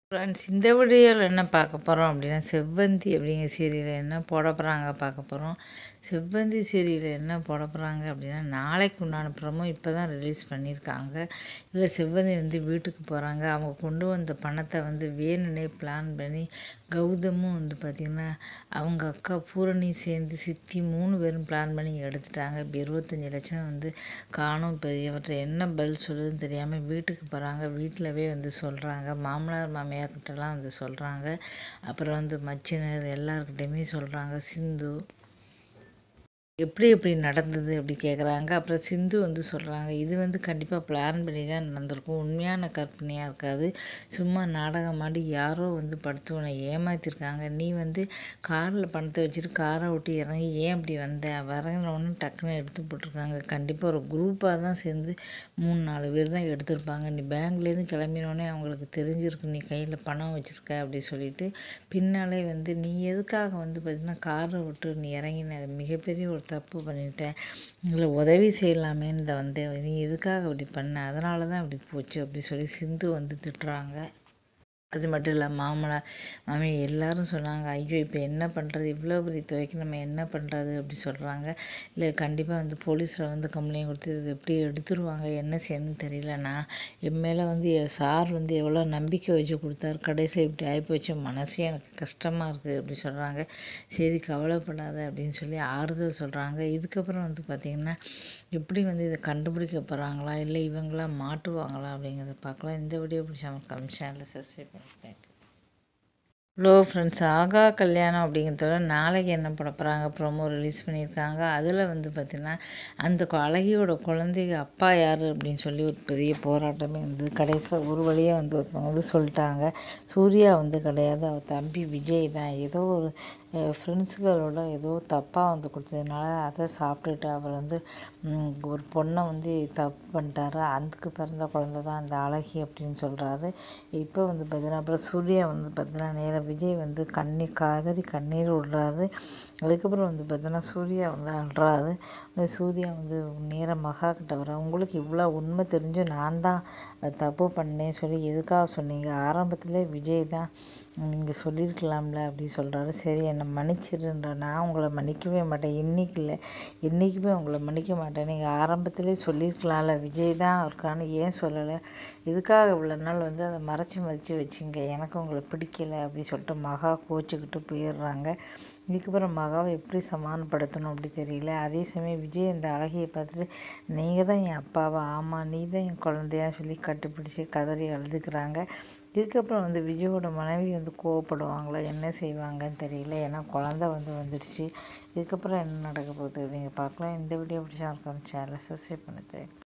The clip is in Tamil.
ஃப்ரெண்ட்ஸ் இந்த வீடியோவில் என்ன பார்க்க போகிறோம் அப்படின்னா செவ்வந்தி அப்படிங்கிற சீரியலில் என்ன போட போகிறாங்க பார்க்க போகிறோம் செவ்வந்தி சீரியலில் என்ன போட போகிறாங்க அப்படின்னா நாளைக்கு உண்டான ப்ரமோ இப்போ தான் ரிலீஸ் பண்ணியிருக்காங்க இதில் செவ்வந்தி வந்து வீட்டுக்கு போகிறாங்க அவங்க கொண்டு வந்த பணத்தை வந்து வேணுனே பிளான் பண்ணி கௌதமும் வந்து பார்த்திங்கன்னா அவங்க அக்கா பூரணி சேர்ந்து சித்தி மூணு பேரும் பிளான் பண்ணி எடுத்துட்டாங்க இப்போ இருபத்தஞ்சி லட்சம் வந்து காணும் இப்போ இவற்றை என்ன பதில் சொல்லுதுன்னு தெரியாமல் வீட்டுக்கு போகிறாங்க வீட்டிலவே வந்து சொல்கிறாங்க மாமனார் மாமியார் கிட்டலாம் வந்து சொல்கிறாங்க அப்புறம் வந்து மச்சினர் எல்லாருக்கிட்டையுமே சொல்கிறாங்க சிந்து எப்படி எப்படி நடந்தது அப்படி கேட்குறாங்க அப்புறம் சிந்து வந்து சொல்கிறாங்க இது வந்து கண்டிப்பாக பிளான் பண்ணி தான் நடந்திருக்கும் உண்மையான கற்பனையாக இருக்காது சும்மா நாடகம் ஆடி யாரோ வந்து படுத்து உன்னை ஏமாத்திருக்காங்க நீ வந்து காரில் பணத்தை வச்சுட்டு காரை விட்டு இறங்கி ஏன் இப்படி வந்த வரங்கினவொன்னு டக்குன்னு எடுத்து போட்டிருக்காங்க கண்டிப்பாக ஒரு குரூப்பாக தான் சேர்ந்து மூணு நாலு பேர் தான் எடுத்திருப்பாங்க நீ பேங்க்லேருந்து கிளம்பினோடனே அவங்களுக்கு தெரிஞ்சிருக்கு நீ கையில் பணம் வச்சுருக்க அப்படி சொல்லிட்டு பின்னாலே வந்து நீ எதுக்காக வந்து பார்த்திங்கன்னா காரை விட்டு நீ இறங்கின அது மிகப்பெரிய ஒரு தப்பு பண்ணிட்டேன் இதில் உதவி செய்யலாமேன்னு இந்த வந்தேன் நீ எதுக்காக அப்படி பண்ண அதனால தான் அப்படி போச்சு அப்படி சொல்லி சிந்து வந்து திட்டுறாங்க அது மட்டும் இல்லை மாமனார் மாமி எல்லாரும் சொன்னாங்க ஐயோ இப்போ என்ன பண்ணுறது இவ்வளோ பெரிய துவைக்கு நம்ம என்ன பண்ணுறது அப்படி சொல்கிறாங்க இல்லை கண்டிப்பாக வந்து போலீஸில் வந்து கம்ப்ளைண்ட் கொடுத்து இது எப்படி எடுத்துருவாங்க என்ன செய்யணும்னு தெரியல நான் என் மேலே வந்து சார் வந்து எவ்வளோ நம்பிக்கை வச்சு கொடுத்தாரு கடைசி இப்படி ஆகிப்போச்சு மனசே எனக்கு கஷ்டமாக இருக்குது அப்படி சொல்கிறாங்க சரி கவலைப்படாத அப்படின்னு சொல்லி ஆறுதல் சொல்கிறாங்க இதுக்கப்புறம் வந்து பார்த்திங்கன்னா எப்படி வந்து இதை கண்டுபிடிக்க போகிறாங்களா இல்லை இவங்களா மாட்டுவாங்களா அப்படிங்கிறத பார்க்கலாம் இந்த வீடியோ பிடிச்சா மறக்காம சேனலை சப்ஸ்கிரைப் பண்ணி தேங்க்யூ ஹலோ ஃப்ரெண்ட்ஸ் ஆகா கல்யாணம் அப்படிங்கிறதோட நாளைக்கு என்ன பண்ண போகிறாங்க ப்ரோமோ ரிலீஸ் பண்ணியிருக்காங்க அதில் வந்து பார்த்திங்கன்னா அந்த கொ- அழகியோட குழந்தைங்க அப்பா யார் அப்படின்னு சொல்லி ஒரு பெரிய போராட்டமே வந்து கடைசியில் ஒரு வழியாக வந்து ஒருத்தவங்க வந்து சொல்லிட்டாங்க சூர்யா வந்து கிடையாது அவர் தம்பி விஜய் தான் ஏதோ ஒரு ஃப்ரெண்ட்ஸுகளோட ஏதோ தப்பாக வந்து கொடுத்ததுனால அதை சாப்பிட்டுட்டு அவர் வந்து ம், ஒரு பொண்ணை வந்து தப்பு பண்ணிட்டாரு அதுக்கு பிறந்த குழந்தை தான் அந்த அழகி அப்படின்னு சொல்கிறாரு இப்போ வந்து பார்த்தீங்கன்னா அப்புறம் சூர்யா வந்து பார்த்தீங்கன்னா நேராக விஜய் வந்து கண்ணீர் காதறி கண்ணீர் விடுறாரு அதுக்கப்புறம் வந்து பார்த்தீங்கன்னா சூர்யா வந்து அழுறாரு உடனே சூர்யா வந்து நேராக மகா கிட்ட வர உங்களுக்கு இவ்வளோ உண்மை தெரிஞ்சும் நான் தான் தப்பு பண்ணேன் சொல்லி எதுக்காக சொன்னீங்க ஆரம்பத்திலே விஜய் தான் நீங்கள் சொல்லியிருக்கலாம்ல அப்படி சொல்கிறாரு சரி என்னை மன்னிச்சிருன்ற நான் உங்களை மன்னிக்கவே மாட்டேன் இன்னைக்கு இல்லை என்றைக்குமே உங்களை மன்னிக்க மாட்டேன் நீங்கள் ஆரம்பத்திலே சொல்லியிருக்கலாம்ல விஜய் தான் இருக்கான்னு ஏன் சொல்லலை எதுக்காக இவ்வளோ நாள் வந்து அதை மறைச்சி மறைச்சி வச்சிங்க எனக்கு உங்களை பிடிக்கல அப்படி சொல்லிட்டு மகா கோச்சிக்கிட்டு போயிடுறாங்க இதுக்கப்புறம் மகாவை எப்படி சமாதானப்படுத்தணும் அப்படி தெரியல அதே சமயம் விஜய் இந்த அழகியை பார்த்துட்டு நீங்கள் தான் என் அப்பாவா ஆமாம் நீ தான் என் குழந்தையா சொல்லி கட்டுப்பிடிச்சி கதறி அழுதுக்கிறாங்க இதுக்கப்புறம் வந்து விஜயோட மனைவி வந்து கோவப்படுவாங்களா என்ன செய்வாங்கன்னு தெரியல ஏன்னா குழந்த வந்து வந்துடுச்சு இதுக்கப்புறம் என்ன நடக்க போகுது அப்படிங்க பார்க்கலாம் இந்த வீடியோ பிடிச்சா இருக்கான்னு சேனலை சப்ஸ்கிரைப் பண்ணி